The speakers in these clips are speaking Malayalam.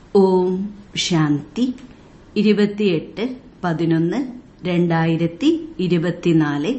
ഓം ശാന്തി ഇരുപത്തിയെട്ട് പതിനൊന്ന് രണ്ടായിരത്തി ഇരുപത്തിനാല്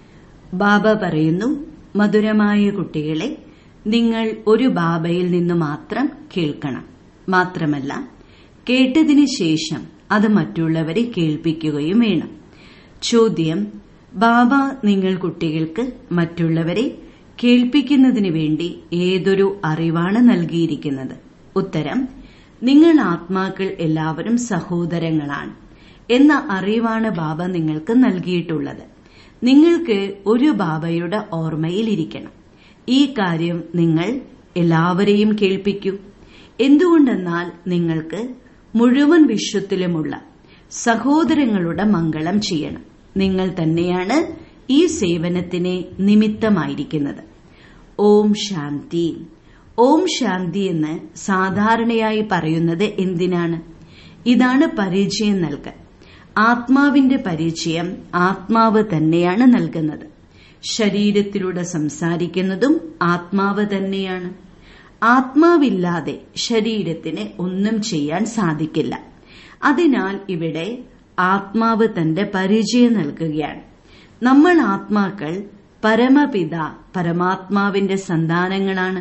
ബാബ പറയുന്നു മധുരമായ കുട്ടികളെ നിങ്ങൾ ഒരു ബാബയിൽ നിന്ന് മാത്രം കേൾക്കണം മാത്രമല്ല കേട്ടതിന് ശേഷം അത് മറ്റുള്ളവരെ കേൾപ്പിക്കുകയും വേണം ചോദ്യം ബാബ നിങ്ങൾ കുട്ടികൾക്ക് മറ്റുള്ളവരെ കേൾപ്പിക്കുന്നതിന് വേണ്ടി ഏതൊരു അറിവാണ് നൽകിയിരിക്കുന്നത് ഉത്തരം നിങ്ങൾ ആത്മാക്കൾ എല്ലാവരും സഹോദരങ്ങളാണ് എന്ന അറിവാണ് ബാബ നിങ്ങൾക്ക് നൽകിയിട്ടുള്ളത് നിങ്ങൾക്ക് ഒരു ബാബയുടെ ഓർമ്മയിലിരിക്കണം ഈ കാര്യം നിങ്ങൾ എല്ലാവരെയും കേൾപ്പിക്കൂ എന്തുകൊണ്ടെന്നാൽ നിങ്ങൾക്ക് മുഴുവൻ വിശ്വത്തിലുമുള്ള സഹോദരങ്ങളുടെ മംഗളം ചെയ്യണം നിങ്ങൾ തന്നെയാണ് ഈ സേവനത്തിന് നിമിത്തമായിരിക്കുന്നത് ഓം ശാന്തി ഓം ശാന്തി എന്ന് സാധാരണയായി പറയുന്നത് എന്തിനാണ് ഇതാണ് പരിചയം നൽകൽ ആത്മാവിന്റെ പരിചയം ആത്മാവ് തന്നെയാണ് നൽകുന്നത് ശരീരത്തിലൂടെ സംസാരിക്കുന്നതും ആത്മാവ് തന്നെയാണ് ആത്മാവില്ലാതെ ശരീരത്തിന് ഒന്നും ചെയ്യാൻ സാധിക്കില്ല അതിനാൽ ഇവിടെ ആത്മാവ് തന്റെ പരിചയം നൽകുകയാണ് നമ്മൾ ആത്മാക്കൾ പരമപിത പരമാത്മാവിന്റെ സന്താനങ്ങളാണ്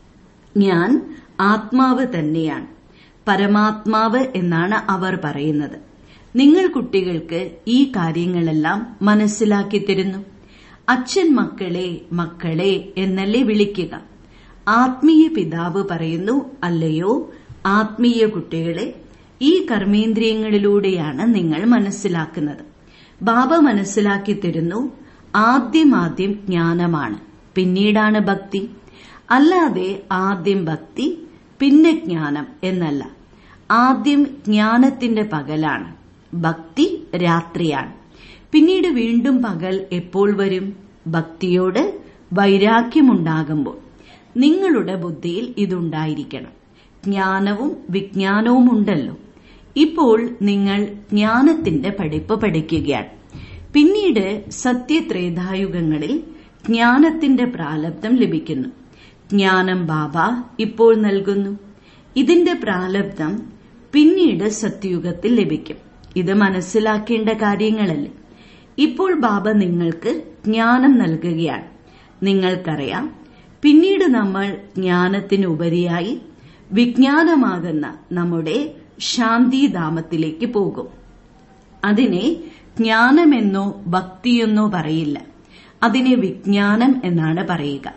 ഞാൻ ആത്മാവ് തന്നെയാണ് പരമാത്മാവ് എന്നാണ് അവർ പറയുന്നത് നിങ്ങൾ കുട്ടികൾക്ക് ഈ കാര്യങ്ങളെല്ലാം മനസ്സിലാക്കി തരുന്നു അച്ഛൻ മക്കളെ മക്കളെ എന്നല്ലേ വിളിക്കുക ആത്മീയ പിതാവ് പറയുന്നു അല്ലയോ ആത്മീയ കുട്ടികളെ ഈ കർമ്മേന്ദ്രിയങ്ങളിലൂടെയാണ് നിങ്ങൾ മനസ്സിലാക്കുന്നത് ബാബ മനസ്സിലാക്കി തരുന്നു ആദ്യമാദ്യം ജ്ഞാനമാണ് പിന്നീടാണ് ഭക്തി അല്ലാതെ ആദ്യം ഭക്തി പിന്നെ ജ്ഞാനം എന്നല്ല ആദ്യം ജ്ഞാനത്തിന്റെ പകലാണ് ഭക്തി രാത്രിയാണ് പിന്നീട് വീണ്ടും പകൽ എപ്പോൾ വരും ഭക്തിയോട് വൈരാഗ്യമുണ്ടാകുമ്പോൾ നിങ്ങളുടെ ബുദ്ധിയിൽ ഇതുണ്ടായിരിക്കണം ജ്ഞാനവും വിജ്ഞാനവും ഉണ്ടല്ലോ ഇപ്പോൾ നിങ്ങൾ ജ്ഞാനത്തിന്റെ പഠിപ്പ് പഠിക്കുകയാണ് പിന്നീട് സത്യത്രേതായുഗങ്ങളിൽ ജ്ഞാനത്തിന്റെ പ്രാലബ്ധം ലഭിക്കുന്നു ജ്ഞാനം ബാബ ഇപ്പോൾ നൽകുന്നു ഇതിന്റെ പ്രാലബ്ധം പിന്നീട് സത്യയുഗത്തിൽ ലഭിക്കും ഇത് മനസ്സിലാക്കേണ്ട കാര്യങ്ങളല്ലേ ഇപ്പോൾ ബാബ നിങ്ങൾക്ക് ജ്ഞാനം നൽകുകയാണ് നിങ്ങൾക്കറിയാം പിന്നീട് നമ്മൾ ജ്ഞാനത്തിനുപരിയായി വിജ്ഞാനമാകുന്ന നമ്മുടെ ശാന്തിധാമത്തിലേക്ക് പോകും അതിനെ ജ്ഞാനമെന്നോ ഭക്തിയെന്നോ പറയില്ല അതിനെ വിജ്ഞാനം എന്നാണ് പറയുക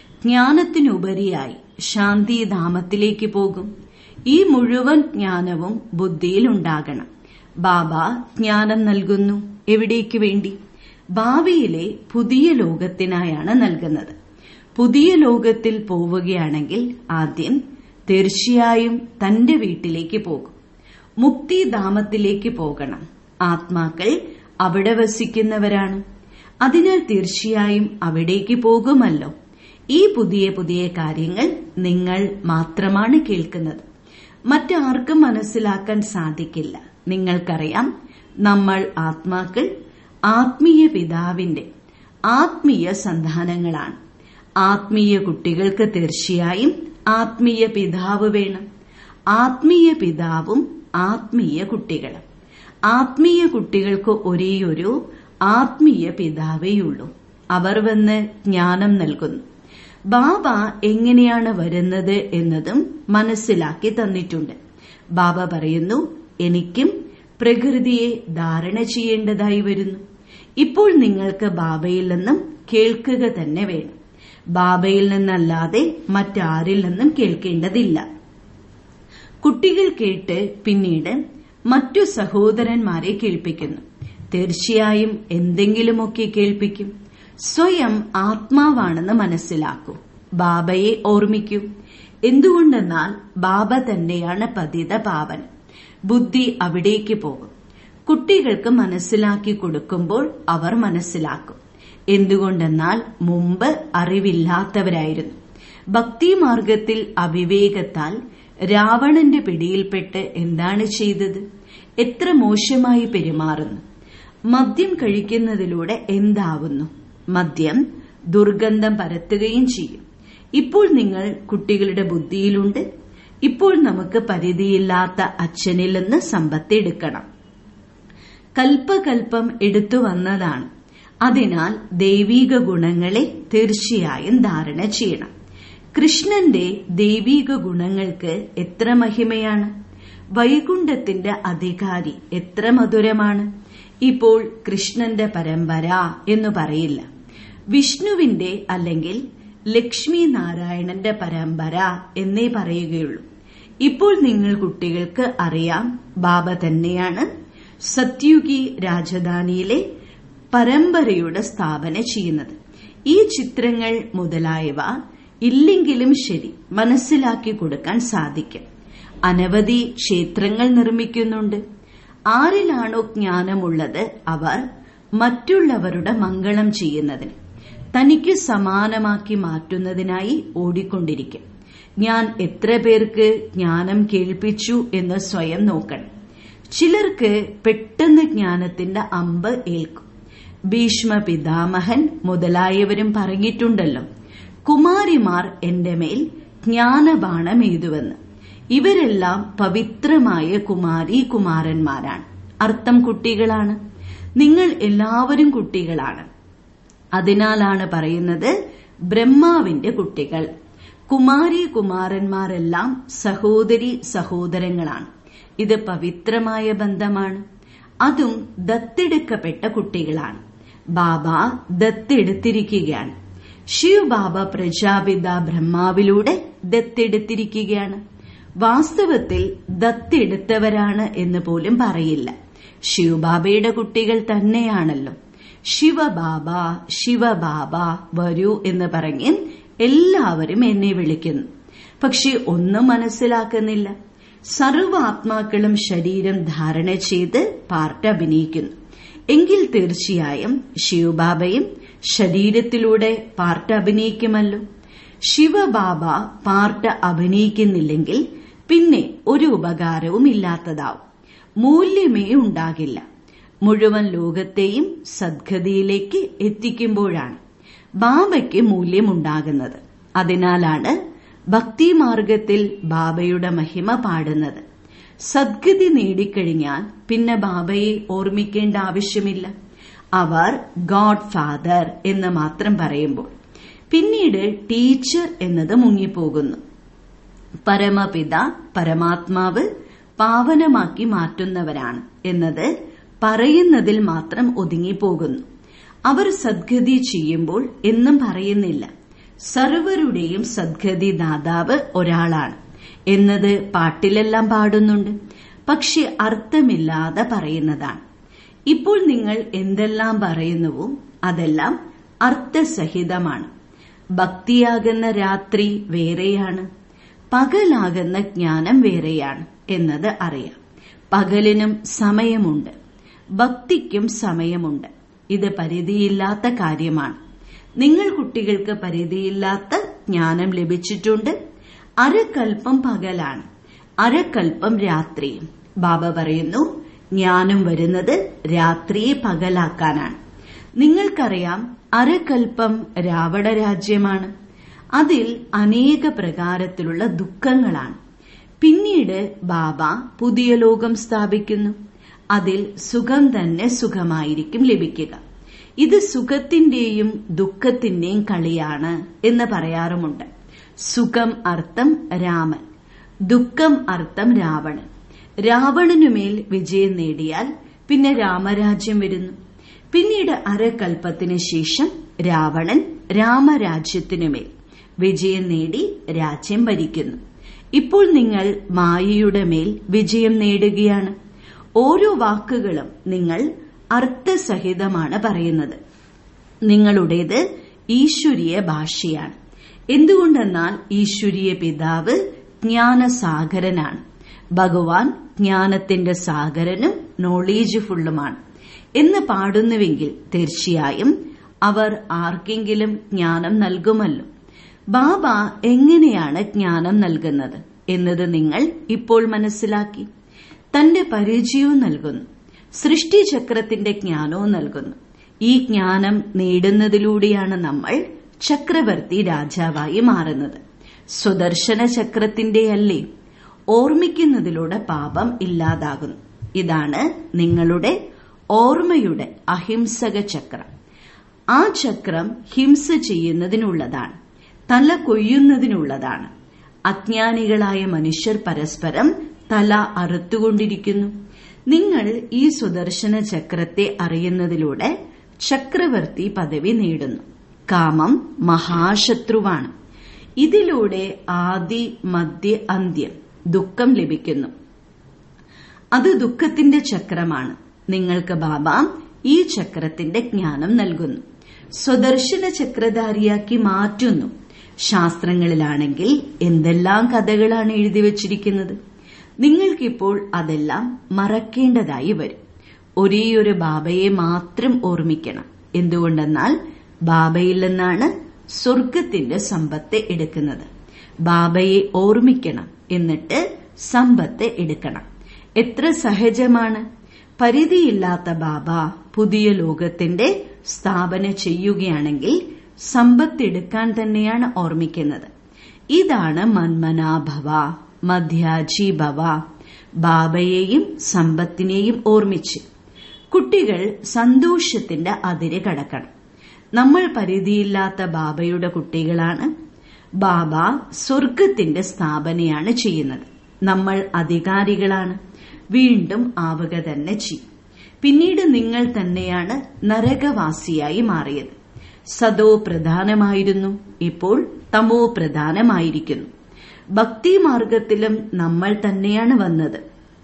ജ്ഞാനത്തിനുപരിയായി ശാന്തിധാമത്തിലേക്ക് പോകും ഈ മുഴുവൻ ജ്ഞാനവും ബുദ്ധിയിൽ ഉണ്ടാകണം ബാബ ജ്ഞാനം നൽകുന്നു എവിടേക്ക് വേണ്ടി ഭാവിയിലെ പുതിയ ലോകത്തിനായാണ് നൽകുന്നത് പുതിയ ലോകത്തിൽ പോവുകയാണെങ്കിൽ ആദ്യം തീർച്ചയായും തന്റെ വീട്ടിലേക്ക് പോകും മുക്തിധാമത്തിലേക്ക് പോകണം ആത്മാക്കൾ അവിടെ വസിക്കുന്നവരാണ് അതിനാൽ തീർച്ചയായും അവിടേക്ക് പോകുമല്ലോ ഈ പുതിയ പുതിയ കാര്യങ്ങൾ നിങ്ങൾ മാത്രമാണ് കേൾക്കുന്നത് മറ്റാർക്കും മനസ്സിലാക്കാൻ സാധിക്കില്ല നിങ്ങൾക്കറിയാം നമ്മൾ ആത്മാക്കൾ ആത്മീയ പിതാവിന്റെ ആത്മീയ സന്താനങ്ങളാണ് ആത്മീയ കുട്ടികൾക്ക് തീർച്ചയായും ആത്മീയ പിതാവ് വേണം ആത്മീയ പിതാവും ആത്മീയ കുട്ടികളും ആത്മീയ കുട്ടികൾക്ക് ഒരേയൊരു ആത്മീയ പിതാവേയുള്ളൂ അവർ വന്ന് ജ്ഞാനം നൽകുന്നു ബാബ എങ്ങനെയാണ് വരുന്നത് എന്നതും മനസ്സിലാക്കി തന്നിട്ടുണ്ട് ബാബ പറയുന്നു എനിക്കും പ്രകൃതിയെ ധാരണ ചെയ്യേണ്ടതായി വരുന്നു ഇപ്പോൾ നിങ്ങൾക്ക് ബാബയിൽ നിന്നും കേൾക്കുക തന്നെ വേണം ബാബയിൽ നിന്നല്ലാതെ മറ്റാരിൽ നിന്നും കേൾക്കേണ്ടതില്ല കുട്ടികൾ കേട്ട് പിന്നീട് മറ്റു സഹോദരന്മാരെ കേൾപ്പിക്കുന്നു തീർച്ചയായും എന്തെങ്കിലുമൊക്കെ കേൾപ്പിക്കും സ്വയം ആത്മാവാണെന്ന് മനസ്സിലാക്കൂ ബാബയെ ഓർമ്മിക്കൂ എന്തുകൊണ്ടെന്നാൽ ബാബ തന്നെയാണ് പതിത പാവൻ ബുദ്ധി അവിടേക്ക് പോകും കുട്ടികൾക്ക് മനസ്സിലാക്കി കൊടുക്കുമ്പോൾ അവർ മനസ്സിലാക്കും എന്തുകൊണ്ടെന്നാൽ മുമ്പ് അറിവില്ലാത്തവരായിരുന്നു ഭക്തിമാർഗത്തിൽ അവിവേകത്താൽ രാവണന്റെ പിടിയിൽപ്പെട്ട് എന്താണ് ചെയ്തത് എത്ര മോശമായി പെരുമാറുന്നു മദ്യം കഴിക്കുന്നതിലൂടെ എന്താവുന്നു മദ്യം ദുർഗന്ധം പരത്തുകയും ചെയ്യും ഇപ്പോൾ നിങ്ങൾ കുട്ടികളുടെ ബുദ്ധിയിലുണ്ട് ഇപ്പോൾ നമുക്ക് പരിധിയില്ലാത്ത അച്ഛനിൽ നിന്ന് സമ്പത്ത് എടുക്കണം കൽപ്പകൽപ്പം എടുത്തു വന്നതാണ് അതിനാൽ ദൈവീക ഗുണങ്ങളെ തീർച്ചയായും ധാരണ ചെയ്യണം കൃഷ്ണന്റെ ദൈവീക ഗുണങ്ങൾക്ക് എത്ര മഹിമയാണ് വൈകുണ്ഠത്തിന്റെ അധികാരി എത്ര മധുരമാണ് ഇപ്പോൾ കൃഷ്ണന്റെ പരമ്പര എന്ന് പറയില്ല വിഷ്ണുവിന്റെ അല്ലെങ്കിൽ ലക്ഷ്മി നാരായണന്റെ പരമ്പര എന്നേ പറയുകയുള്ളൂ ഇപ്പോൾ നിങ്ങൾ കുട്ടികൾക്ക് അറിയാം ബാബ തന്നെയാണ് സത്യുഗി രാജധാനിയിലെ പരമ്പരയുടെ സ്ഥാപന ചെയ്യുന്നത് ഈ ചിത്രങ്ങൾ മുതലായവ ഇല്ലെങ്കിലും ശരി മനസ്സിലാക്കി കൊടുക്കാൻ സാധിക്കും അനവധി ക്ഷേത്രങ്ങൾ നിർമ്മിക്കുന്നുണ്ട് ആരിലാണോ ജ്ഞാനമുള്ളത് അവർ മറ്റുള്ളവരുടെ മംഗളം ചെയ്യുന്നതിന് തനിക്ക് സമാനമാക്കി മാറ്റുന്നതിനായി ഓടിക്കൊണ്ടിരിക്കും ഞാൻ എത്ര പേർക്ക് ജ്ഞാനം കേൾപ്പിച്ചു എന്ന് സ്വയം നോക്കണം ചിലർക്ക് പെട്ടെന്ന് ജ്ഞാനത്തിന്റെ അമ്പ് ഏൽക്കും ഭീഷ്മ പിതാമഹൻ മുതലായവരും പറഞ്ഞിട്ടുണ്ടല്ലോ കുമാരിമാർ എന്റെ മേൽ ജ്ഞാനബാണം എഴുതുവെന്ന് ഇവരെല്ലാം പവിത്രമായ കുമാരി കുമാരന്മാരാണ് അർത്ഥം കുട്ടികളാണ് നിങ്ങൾ എല്ലാവരും കുട്ടികളാണ് അതിനാലാണ് പറയുന്നത് ബ്രഹ്മാവിന്റെ കുട്ടികൾ കുമാരി കുമാരന്മാരെല്ലാം സഹോദരി സഹോദരങ്ങളാണ് ഇത് പവിത്രമായ ബന്ധമാണ് അതും ദത്തെടുക്കപ്പെട്ട കുട്ടികളാണ് ബാബ ദത്തെടുത്തിരിക്കുകയാണ് ശിവ് ബാബ പ്രജാപിത ബ്രഹ്മാവിലൂടെ ദത്തെടുത്തിരിക്കുകയാണ് വാസ്തവത്തിൽ ദത്തെടുത്തവരാണ് എന്ന് പോലും പറയില്ല ശിവബാബയുടെ കുട്ടികൾ തന്നെയാണല്ലോ ശിവബാബ ശിവബാബ വരൂ എന്ന് പറഞ്ഞ് എല്ലാവരും എന്നെ വിളിക്കുന്നു പക്ഷെ ഒന്നും മനസ്സിലാക്കുന്നില്ല സർവ ആത്മാക്കളും ശരീരം ധാരണ ചെയ്ത് പാർട്ട് അഭിനയിക്കുന്നു എങ്കിൽ തീർച്ചയായും ശിവബാബയും ശരീരത്തിലൂടെ പാർട്ട് അഭിനയിക്കുമല്ലോ ശിവബാബ പാർട്ട് അഭിനയിക്കുന്നില്ലെങ്കിൽ പിന്നെ ഒരു ഉപകാരവും ഇല്ലാത്തതാവും മൂല്യമേ ഉണ്ടാകില്ല മുഴുവൻ ലോകത്തെയും സദ്ഗതിയിലേക്ക് എത്തിക്കുമ്പോഴാണ് ബാബയ്ക്ക് മൂല്യമുണ്ടാകുന്നത് അതിനാലാണ് ഭക്തിമാർഗത്തിൽ ബാബയുടെ മഹിമ പാടുന്നത് സദ്ഗതി നേടിക്കഴിഞ്ഞാൽ പിന്നെ ബാബയെ ഓർമ്മിക്കേണ്ട ആവശ്യമില്ല അവർ ഗോഡ് ഫാദർ എന്ന് മാത്രം പറയുമ്പോൾ പിന്നീട് ടീച്ചർ എന്നത് മുങ്ങിപ്പോകുന്നു പരമപിത പരമാത്മാവ് പാവനമാക്കി മാറ്റുന്നവരാണ് എന്നത് പറയുന്നതിൽ മാത്രം ഒതുങ്ങിപ്പോകുന്നു അവർ സദ്ഗതി ചെയ്യുമ്പോൾ എന്നും പറയുന്നില്ല സർവരുടെയും സദ്ഗതി ദാതാവ് ഒരാളാണ് എന്നത് പാട്ടിലെല്ലാം പാടുന്നുണ്ട് പക്ഷെ അർത്ഥമില്ലാതെ പറയുന്നതാണ് ഇപ്പോൾ നിങ്ങൾ എന്തെല്ലാം പറയുന്നുവോ അതെല്ലാം അർത്ഥസഹിതമാണ് ഭക്തിയാകുന്ന രാത്രി വേറെയാണ് പകലാകുന്ന ജ്ഞാനം വേറെയാണ് എന്നത് അറിയാം പകലിനും സമയമുണ്ട് ഭക്തിക്കും സമയമുണ്ട് ഇത് പരിധിയില്ലാത്ത കാര്യമാണ് നിങ്ങൾ കുട്ടികൾക്ക് പരിധിയില്ലാത്ത ജ്ഞാനം ലഭിച്ചിട്ടുണ്ട് അരക്കൽപ്പം പകലാണ് അരക്കൽപ്പം രാത്രിയും ബാബ പറയുന്നു ജ്ഞാനം വരുന്നത് രാത്രിയെ പകലാക്കാനാണ് നിങ്ങൾക്കറിയാം അരക്കൽപ്പം രാവണ രാജ്യമാണ് അതിൽ അനേക പ്രകാരത്തിലുള്ള ദുഃഖങ്ങളാണ് പിന്നീട് ബാബ പുതിയ ലോകം സ്ഥാപിക്കുന്നു അതിൽ സുഖം തന്നെ സുഖമായിരിക്കും ലഭിക്കുക ഇത് സുഖത്തിന്റെയും ദുഃഖത്തിന്റെയും കളിയാണ് എന്ന് പറയാറുമുണ്ട് സുഖം അർത്ഥം രാമൻ ദുഃഖം അർത്ഥം രാവണൻ രാവണനുമേൽ വിജയം നേടിയാൽ പിന്നെ രാമരാജ്യം വരുന്നു പിന്നീട് അരകൽപ്പത്തിന് ശേഷം രാവണൻ രാമരാജ്യത്തിനുമേൽ വിജയം നേടി രാജ്യം ഭരിക്കുന്നു ഇപ്പോൾ നിങ്ങൾ മായയുടെ മേൽ വിജയം നേടുകയാണ് ഓരോ വാക്കുകളും നിങ്ങൾ അർത്ഥസഹിതമാണ് പറയുന്നത് നിങ്ങളുടേത് ഈശ്വരീയ ഭാഷയാണ് എന്തുകൊണ്ടെന്നാൽ ഈശ്വരീയ പിതാവ് ജ്ഞാനസാഗരനാണ് ഭഗവാൻ ജ്ഞാനത്തിന്റെ സാഗരനും നോളേജ് ഫുള്ളുമാണ് എന്ന് പാടുന്നുവെങ്കിൽ തീർച്ചയായും അവർ ആർക്കെങ്കിലും ജ്ഞാനം നൽകുമല്ലോ ബാബ എങ്ങനെയാണ് ജ്ഞാനം നൽകുന്നത് എന്നത് നിങ്ങൾ ഇപ്പോൾ മനസ്സിലാക്കി തന്റെ പരിചയവും നൽകുന്നു സൃഷ്ടിചക്രത്തിന്റെ ജ്ഞാനവും നൽകുന്നു ഈ ജ്ഞാനം നേടുന്നതിലൂടെയാണ് നമ്മൾ ചക്രവർത്തി രാജാവായി മാറുന്നത് സ്വദർശന ചക്രത്തിന്റെയല്ലേ ഓർമ്മിക്കുന്നതിലൂടെ പാപം ഇല്ലാതാകുന്നു ഇതാണ് നിങ്ങളുടെ ഓർമ്മയുടെ അഹിംസക ചക്രം ആ ചക്രം ഹിംസ ചെയ്യുന്നതിനുള്ളതാണ് തല കൊയ്യുന്നതിനുള്ളതാണ് അജ്ഞാനികളായ മനുഷ്യർ പരസ്പരം തല അറുത്തുകൊണ്ടിരിക്കുന്നു നിങ്ങൾ ഈ സുദർശന ചക്രത്തെ അറിയുന്നതിലൂടെ ചക്രവർത്തി പദവി നേടുന്നു കാമം മഹാശത്രുവാണ് ഇതിലൂടെ ആദി മധ്യ അന്ത്യം ദുഃഖം ലഭിക്കുന്നു അത് ദുഃഖത്തിന്റെ ചക്രമാണ് നിങ്ങൾക്ക് ബാബ ഈ ചക്രത്തിന്റെ ജ്ഞാനം നൽകുന്നു സ്വദർശന ചക്രധാരിയാക്കി മാറ്റുന്നു ശാസ്ത്രങ്ങളിലാണെങ്കിൽ എന്തെല്ലാം കഥകളാണ് എഴുതി വച്ചിരിക്കുന്നത് നിങ്ങൾക്കിപ്പോൾ അതെല്ലാം മറക്കേണ്ടതായി വരും ഒരേയൊരു ബാബയെ മാത്രം ഓർമ്മിക്കണം എന്തുകൊണ്ടെന്നാൽ ബാബയിൽ നിന്നാണ് സ്വർഗത്തിന്റെ സമ്പത്ത് എടുക്കുന്നത് ബാബയെ ഓർമ്മിക്കണം എന്നിട്ട് സമ്പത്ത് എടുക്കണം എത്ര സഹജമാണ് പരിധിയില്ലാത്ത ബാബ പുതിയ ലോകത്തിന്റെ സ്ഥാപന ചെയ്യുകയാണെങ്കിൽ സമ്പത്തെടുക്കാൻ തന്നെയാണ് ഓർമ്മിക്കുന്നത് ഇതാണ് മന്മനാഭവ മധ്യാജീഭവ ബാബയെയും സമ്പത്തിനെയും ഓർമ്മിച്ച് കുട്ടികൾ സന്തോഷത്തിന്റെ അതിര് കടക്കണം നമ്മൾ പരിധിയില്ലാത്ത ബാബയുടെ കുട്ടികളാണ് ബാബ സ്വർഗത്തിന്റെ സ്ഥാപനയാണ് ചെയ്യുന്നത് നമ്മൾ അധികാരികളാണ് വീണ്ടും ആവുക തന്നെ ചെയ്യും പിന്നീട് നിങ്ങൾ തന്നെയാണ് നരകവാസിയായി മാറിയത് സദോ പ്രധാനമായിരുന്നു ഇപ്പോൾ തമോ പ്രധാനമായിരിക്കുന്നു ഭക്തിമാർഗത്തിലും നമ്മൾ തന്നെയാണ് വന്നത്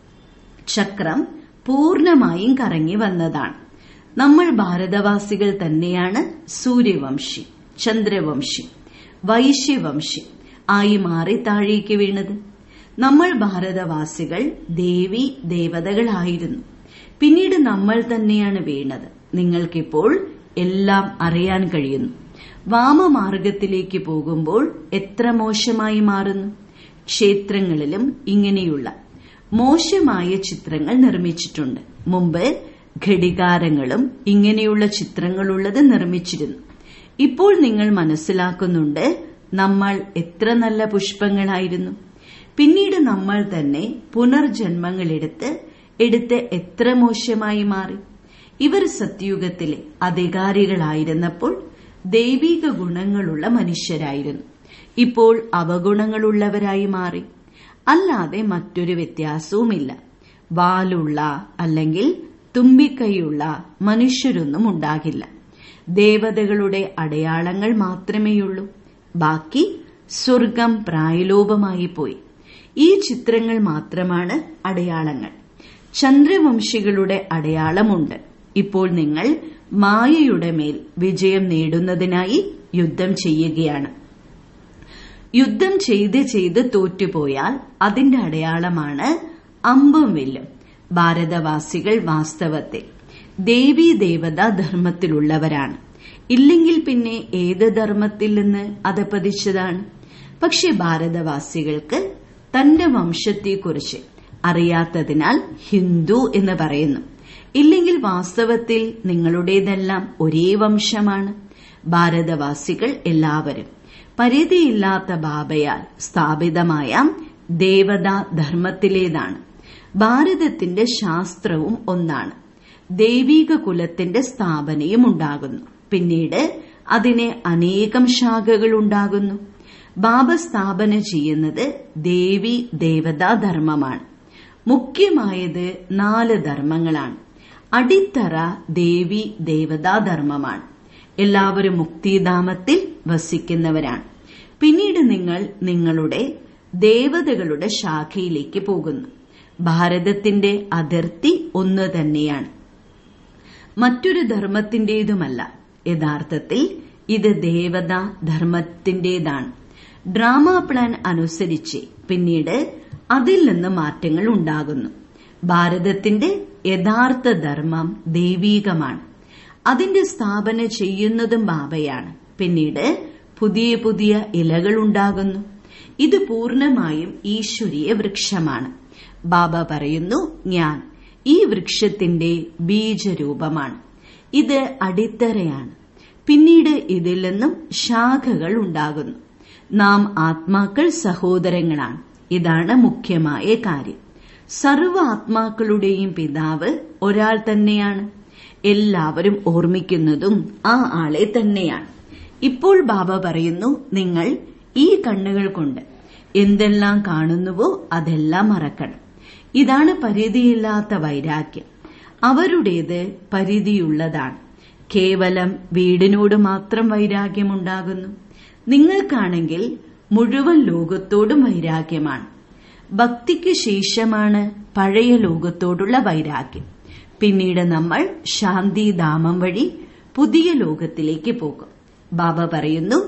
ചക്രം പൂർണമായും കറങ്ങി വന്നതാണ് നമ്മൾ ഭാരതവാസികൾ തന്നെയാണ് സൂര്യവംശി ചന്ദ്രവംശി വൈശ്യവംശി ആയി മാറി താഴേക്ക് വീണത് നമ്മൾ ഭാരതവാസികൾ ദേവി ദേവതകളായിരുന്നു പിന്നീട് നമ്മൾ തന്നെയാണ് വീണത് നിങ്ങൾക്കിപ്പോൾ എല്ലാം അറിയാൻ കഴിയുന്നു വാമമാർഗത്തിലേക്ക് പോകുമ്പോൾ എത്ര മോശമായി മാറുന്നു ക്ഷേത്രങ്ങളിലും ഇങ്ങനെയുള്ള മോശമായ ചിത്രങ്ങൾ നിർമ്മിച്ചിട്ടുണ്ട് മുമ്പ് ഘടികാരങ്ങളും ഇങ്ങനെയുള്ള ചിത്രങ്ങളുള്ളത് നിർമ്മിച്ചിരുന്നു ഇപ്പോൾ നിങ്ങൾ മനസ്സിലാക്കുന്നുണ്ട് നമ്മൾ എത്ര നല്ല പുഷ്പങ്ങളായിരുന്നു പിന്നീട് നമ്മൾ തന്നെ പുനർജന്മങ്ങളെടുത്ത് എടുത്ത് എത്ര മോശമായി മാറി ഇവർ സത്യുഗത്തിലെ അധികാരികളായിരുന്നപ്പോൾ ദൈവിക ഗുണങ്ങളുള്ള മനുഷ്യരായിരുന്നു ഇപ്പോൾ അവഗുണങ്ങളുള്ളവരായി മാറി അല്ലാതെ മറ്റൊരു വ്യത്യാസവുമില്ല വാലുള്ള അല്ലെങ്കിൽ തുമ്പിക്കൈയുള്ള മനുഷ്യരൊന്നും ഉണ്ടാകില്ല ദേവതകളുടെ അടയാളങ്ങൾ മാത്രമേയുള്ളൂ ബാക്കി സ്വർഗം പ്രായലോപമായി പോയി ഈ ചിത്രങ്ങൾ മാത്രമാണ് അടയാളങ്ങൾ ചന്ദ്രവംശികളുടെ അടയാളമുണ്ട് ഇപ്പോൾ നിങ്ങൾ മായയുടെ മേൽ വിജയം നേടുന്നതിനായി യുദ്ധം ചെയ്യുകയാണ് യുദ്ധം ചെയ്ത് ചെയ്ത് തോറ്റുപോയാൽ അതിന്റെ അടയാളമാണ് അമ്പും വില്ലും ഭാരതവാസികൾ വാസ്തവത്തിൽ ദേവീ ദേവതാ ധർമ്മത്തിലുള്ളവരാണ് ഇല്ലെങ്കിൽ പിന്നെ ഏത് ധർമ്മത്തിൽ നിന്ന് അധപതിച്ചതാണ് പക്ഷെ ഭാരതവാസികൾക്ക് തന്റെ വംശത്തെക്കുറിച്ച് അറിയാത്തതിനാൽ ഹിന്ദു എന്ന് പറയുന്നു ഇല്ലെങ്കിൽ വാസ്തവത്തിൽ നിങ്ങളുടേതെല്ലാം ഒരേ വംശമാണ് ഭാരതവാസികൾ എല്ലാവരും പരിധിയില്ലാത്ത ബാബയാൽ സ്ഥാപിതമായ ദേവതാ ധർമ്മത്തിലേതാണ് ഭാരതത്തിന്റെ ശാസ്ത്രവും ഒന്നാണ് ദൈവിക കുലത്തിന്റെ സ്ഥാപനയും ഉണ്ടാകുന്നു പിന്നീട് അതിന് അനേകം ശാഖകൾ ഉണ്ടാകുന്നു ബാബ സ്ഥാപന ചെയ്യുന്നത് ദേവി ദേവതാ ധർമ്മമാണ് മുഖ്യമായത് നാല് ധർമ്മങ്ങളാണ് അടിത്തറ ദേവി ദേവതാ ധർമ്മമാണ് എല്ലാവരും മുക്തിധാമത്തിൽ വസിക്കുന്നവരാണ് പിന്നീട് നിങ്ങൾ നിങ്ങളുടെ ദേവതകളുടെ ശാഖയിലേക്ക് പോകുന്നു ഭാരതത്തിന്റെ അതിർത്തി ഒന്ന് തന്നെയാണ് മറ്റൊരു ധർമ്മത്തിന്റേതുമല്ല യഥാർത്ഥത്തിൽ ഇത് ദേവതാ ധർമ്മത്തിന്റേതാണ് ഡ്രാമ പ്ലാൻ അനുസരിച്ച് പിന്നീട് അതിൽ നിന്ന് മാറ്റങ്ങൾ ഉണ്ടാകുന്നു ഭാരതത്തിന്റെ യഥാർത്ഥ ധർമ്മം ദൈവീകമാണ് അതിന്റെ സ്ഥാപന ചെയ്യുന്നതും ബാബയാണ് പിന്നീട് പുതിയ പുതിയ ഇലകൾ ഉണ്ടാകുന്നു ഇത് പൂർണമായും ഈശ്വരീയ വൃക്ഷമാണ് ബാബ പറയുന്നു ഞാൻ ഈ വൃക്ഷത്തിന്റെ ബീജരൂപമാണ് ഇത് അടിത്തറയാണ് പിന്നീട് ഇതിൽ നിന്നും ശാഖകൾ ഉണ്ടാകുന്നു നാം ആത്മാക്കൾ സഹോദരങ്ങളാണ് ഇതാണ് മുഖ്യമായ കാര്യം സർവ ആത്മാക്കളുടെയും പിതാവ് ഒരാൾ തന്നെയാണ് എല്ലാവരും ഓർമ്മിക്കുന്നതും ആ ആളെ തന്നെയാണ് ഇപ്പോൾ ബാബ പറയുന്നു നിങ്ങൾ ഈ കണ്ണുകൾ കൊണ്ട് എന്തെല്ലാം കാണുന്നുവോ അതെല്ലാം മറക്കണം ഇതാണ് പരിധിയില്ലാത്ത വൈരാഗ്യം അവരുടേത് പരിധിയുള്ളതാണ് കേവലം വീടിനോട് മാത്രം വൈരാഗ്യമുണ്ടാകുന്നു നിങ്ങൾക്കാണെങ്കിൽ മുഴുവൻ ലോകത്തോടും വൈരാഗ്യമാണ് ഭക്തിക്ക് ശേഷമാണ് പഴയ ലോകത്തോടുള്ള വൈരാഗ്യം പിന്നീട് നമ്മൾ ശാന്തിധാമം വഴി പുതിയ ലോകത്തിലേക്ക് പോകും ബാബ പറയുന്നു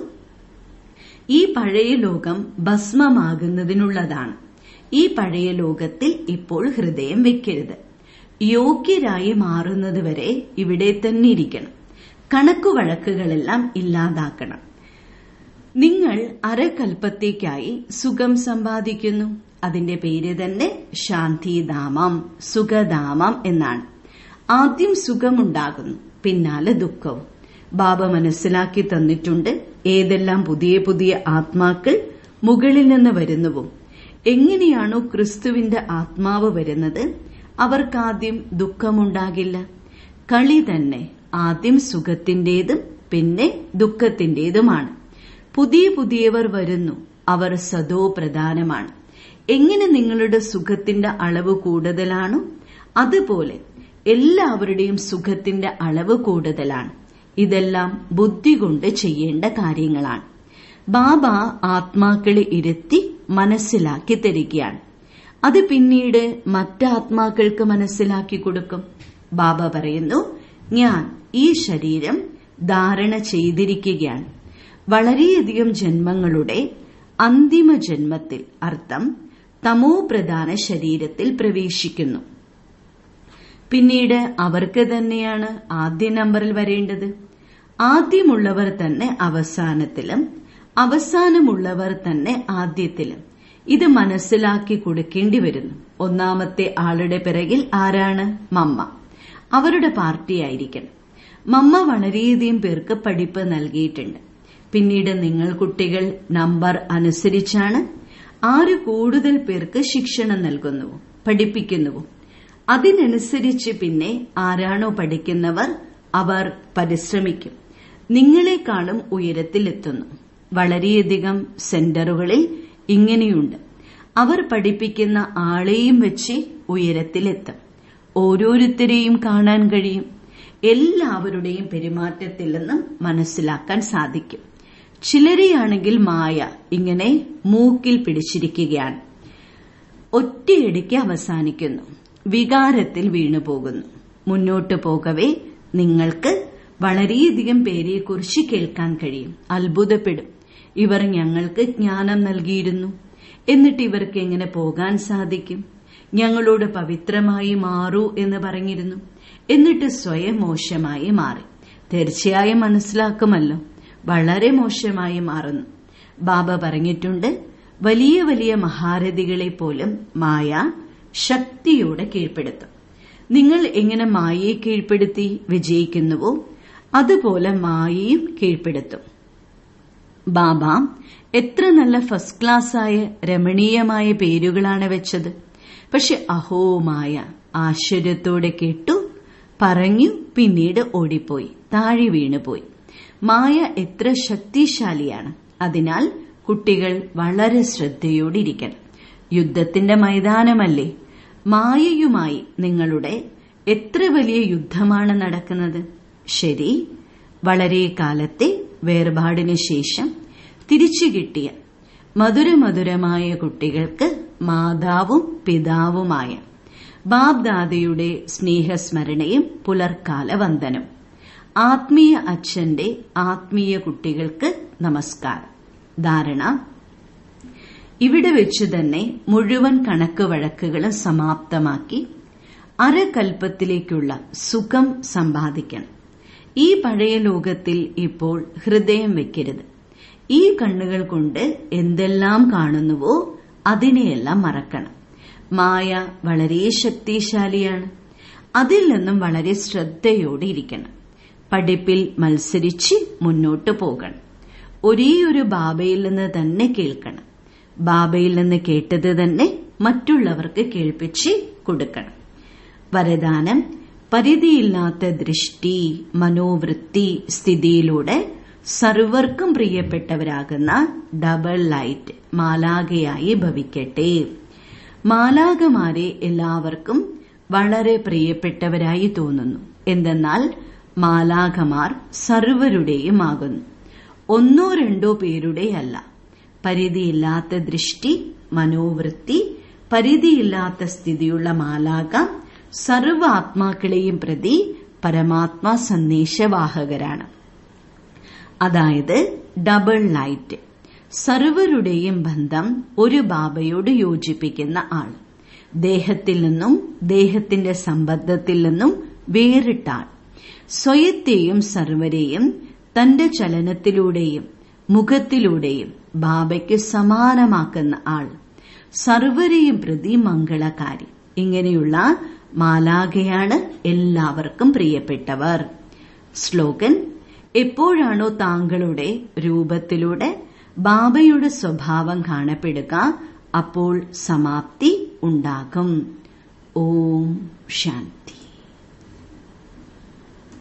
ഈ പഴയ ലോകം ഭസ്മമാകുന്നതിനുള്ളതാണ് ഈ പഴയ ലോകത്തിൽ ഇപ്പോൾ ഹൃദയം വെക്കരുത് യോഗ്യരായി മാറുന്നതുവരെ ഇവിടെ തന്നെ ഇരിക്കണം കണക്കുവഴക്കുകളെല്ലാം ഇല്ലാതാക്കണം നിങ്ങൾ അരകൽപ്പത്തേക്കായി സുഖം സമ്പാദിക്കുന്നു അതിന്റെ പേര് തന്നെ ശാന്തിധാമം സുഖധാമം എന്നാണ് ആദ്യം സുഖമുണ്ടാകുന്നു പിന്നാലെ ദുഃഖവും ബാബ മനസ്സിലാക്കി തന്നിട്ടുണ്ട് ഏതെല്ലാം പുതിയ പുതിയ ആത്മാക്കൾ മുകളിൽ നിന്ന് വരുന്നുവും എങ്ങനെയാണോ ക്രിസ്തുവിന്റെ ആത്മാവ് വരുന്നത് അവർക്കാദ്യം ദുഃഖമുണ്ടാകില്ല കളി തന്നെ ആദ്യം സുഖത്തിന്റേതും പിന്നെ ദുഃഖത്തിന്റേതുമാണ് പുതിയ പുതിയവർ വരുന്നു അവർ സദോ പ്രധാനമാണ് എങ്ങനെ നിങ്ങളുടെ സുഖത്തിന്റെ അളവ് കൂടുതലാണോ അതുപോലെ എല്ലാവരുടെയും സുഖത്തിന്റെ അളവ് കൂടുതലാണ് ഇതെല്ലാം ബുദ്ധി കൊണ്ട് ചെയ്യേണ്ട കാര്യങ്ങളാണ് ബാബ ആത്മാക്കളെ ഇരുത്തി മനസ്സിലാക്കി തരികയാണ് അത് പിന്നീട് മറ്റാത്മാക്കൾക്ക് മനസ്സിലാക്കി കൊടുക്കും ബാബ പറയുന്നു ഞാൻ ഈ ശരീരം ധാരണ ചെയ്തിരിക്കുകയാണ് വളരെയധികം ജന്മങ്ങളുടെ അന്തിമ ജന്മത്തിൽ അർത്ഥം തമോ പ്രധാന ശരീരത്തിൽ പ്രവേശിക്കുന്നു പിന്നീട് അവർക്ക് തന്നെയാണ് ആദ്യ നമ്പറിൽ വരേണ്ടത് ആദ്യമുള്ളവർ തന്നെ അവസാനത്തിലും അവസാനമുള്ളവർ തന്നെ ആദ്യത്തിലും ഇത് മനസ്സിലാക്കി കൊടുക്കേണ്ടി വരുന്നു ഒന്നാമത്തെ ആളുടെ പിറകിൽ ആരാണ് മമ്മ അവരുടെ പാർട്ടിയായിരിക്കണം മമ്മ വളരെയധികം പേർക്ക് പഠിപ്പ് നൽകിയിട്ടുണ്ട് പിന്നീട് നിങ്ങൾ കുട്ടികൾ നമ്പർ അനുസരിച്ചാണ് ആര് കൂടുതൽ പേർക്ക് ശിക്ഷണം നൽകുന്നുവോ പഠിപ്പിക്കുന്നുവോ അതിനനുസരിച്ച് പിന്നെ ആരാണോ പഠിക്കുന്നവർ അവർ പരിശ്രമിക്കും നിങ്ങളെക്കാളും ഉയരത്തിലെത്തുന്നു വളരെയധികം സെന്ററുകളിൽ ഇങ്ങനെയുണ്ട് അവർ പഠിപ്പിക്കുന്ന ആളെയും വെച്ച് ഉയരത്തിലെത്തും ഓരോരുത്തരെയും കാണാൻ കഴിയും എല്ലാവരുടെയും പെരുമാറ്റത്തിൽ നിന്നും മനസ്സിലാക്കാൻ സാധിക്കും ചിലരെയാണെങ്കിൽ മായ ഇങ്ങനെ മൂക്കിൽ പിടിച്ചിരിക്കുകയാണ് ഒറ്റയടിക്ക് അവസാനിക്കുന്നു വികാരത്തിൽ വീണുപോകുന്നു മുന്നോട്ടു പോകവേ നിങ്ങൾക്ക് വളരെയധികം പേരെക്കുറിച്ച് കേൾക്കാൻ കഴിയും അത്ഭുതപ്പെടും ഇവർ ഞങ്ങൾക്ക് ജ്ഞാനം നൽകിയിരുന്നു എന്നിട്ട് ഇവർക്ക് എങ്ങനെ പോകാൻ സാധിക്കും ഞങ്ങളോട് പവിത്രമായി മാറൂ എന്ന് പറഞ്ഞിരുന്നു എന്നിട്ട് സ്വയം മോശമായി മാറി തീർച്ചയായും മനസ്സിലാക്കുമല്ലോ വളരെ മോശമായി മാറുന്നു ബാബ പറഞ്ഞിട്ടുണ്ട് വലിയ വലിയ മഹാരഥികളെ പോലും മായ ശക്തിയോടെ കീഴ്പ്പെടുത്തും നിങ്ങൾ എങ്ങനെ മായയെ കീഴ്പ്പെടുത്തി വിജയിക്കുന്നുവോ അതുപോലെ മായയും കീഴ്പ്പെടുത്തും ബാബ എത്ര നല്ല ഫസ്റ്റ് ക്ലാസ്സായ രമണീയമായ പേരുകളാണ് വെച്ചത് പക്ഷെ അഹോമായ ആശ്ചര്യത്തോടെ കേട്ടു പറഞ്ഞു പിന്നീട് ഓടിപ്പോയി താഴെ വീണുപോയി മായ എത്ര ശക്തിശാലിയാണ് അതിനാൽ കുട്ടികൾ വളരെ ശ്രദ്ധയോടിരിക്കണം യുദ്ധത്തിന്റെ മൈതാനമല്ലേ മായയുമായി നിങ്ങളുടെ എത്ര വലിയ യുദ്ധമാണ് നടക്കുന്നത് ശരി വളരെ കാലത്തെ വേർപാടിനു ശേഷം തിരിച്ചു കിട്ടിയ മധുരമധുരമായ കുട്ടികൾക്ക് മാതാവും പിതാവുമായ ബാബ്ദാദയുടെ സ്നേഹസ്മരണയും പുലർക്കാല വന്ദനം ആത്മീയ അച്ഛന്റെ ആത്മീയ കുട്ടികൾക്ക് നമസ്കാരം ധാരണ ഇവിടെ വെച്ച് തന്നെ മുഴുവൻ കണക്ക് വഴക്കുകളും സമാപ്തമാക്കി അരകൽപ്പത്തിലേക്കുള്ള സുഖം സമ്പാദിക്കണം ഈ പഴയ ലോകത്തിൽ ഇപ്പോൾ ഹൃദയം വെക്കരുത് ഈ കണ്ണുകൾ കൊണ്ട് എന്തെല്ലാം കാണുന്നുവോ അതിനെയെല്ലാം മറക്കണം മായ വളരെ ശക്തിശാലിയാണ് അതിൽ നിന്നും വളരെ ശ്രദ്ധയോടെ ഇരിക്കണം പഠിപ്പിൽ മത്സരിച്ച് മുന്നോട്ടു പോകണം ഒരേ ഒരു ബാബയിൽ നിന്ന് തന്നെ കേൾക്കണം ബാബയിൽ നിന്ന് കേട്ടത് തന്നെ മറ്റുള്ളവർക്ക് കേൾപ്പിച്ച് കൊടുക്കണം വരദാനം പരിധിയില്ലാത്ത ദൃഷ്ടി മനോവൃത്തി സ്ഥിതിയിലൂടെ സർവർക്കും പ്രിയപ്പെട്ടവരാകുന്ന ഡബിൾ ലൈറ്റ് മാലാകയായി ഭവിക്കട്ടെ മാലാകമാരെ എല്ലാവർക്കും വളരെ പ്രിയപ്പെട്ടവരായി തോന്നുന്നു എന്തെന്നാൽ മാലാകമാർ സർവരുടെയും ആകുന്നു ഒന്നോ രണ്ടോ പേരുടെയല്ല പരിധിയില്ലാത്ത ദൃഷ്ടി മനോവൃത്തി പരിധിയില്ലാത്ത സ്ഥിതിയുള്ള മാലാക സർവ ആത്മാക്കളെയും പ്രതി പരമാത്മാ സന്ദേശവാഹകരാണ് അതായത് ഡബിൾ ലൈറ്റ് സർവരുടെയും ബന്ധം ഒരു ബാബയോട് യോജിപ്പിക്കുന്ന ആൾ ദേഹത്തിൽ നിന്നും ദേഹത്തിന്റെ സംബന്ധത്തിൽ നിന്നും വേറിട്ട ആൾ സ്വയത്തെയും സർവരെയും തന്റെ ചലനത്തിലൂടെയും മുഖത്തിലൂടെയും ബാബയ്ക്ക് സമാനമാക്കുന്ന ആൾ സർവരെയും പ്രതി മംഗളകാരി ഇങ്ങനെയുള്ള മാലാകയാണ് എല്ലാവർക്കും പ്രിയപ്പെട്ടവർ സ്ലോഗൻ എപ്പോഴാണോ താങ്കളുടെ രൂപത്തിലൂടെ ബാബയുടെ സ്വഭാവം കാണപ്പെടുക അപ്പോൾ സമാപ്തി ഉണ്ടാകും ഓം ശാന്തി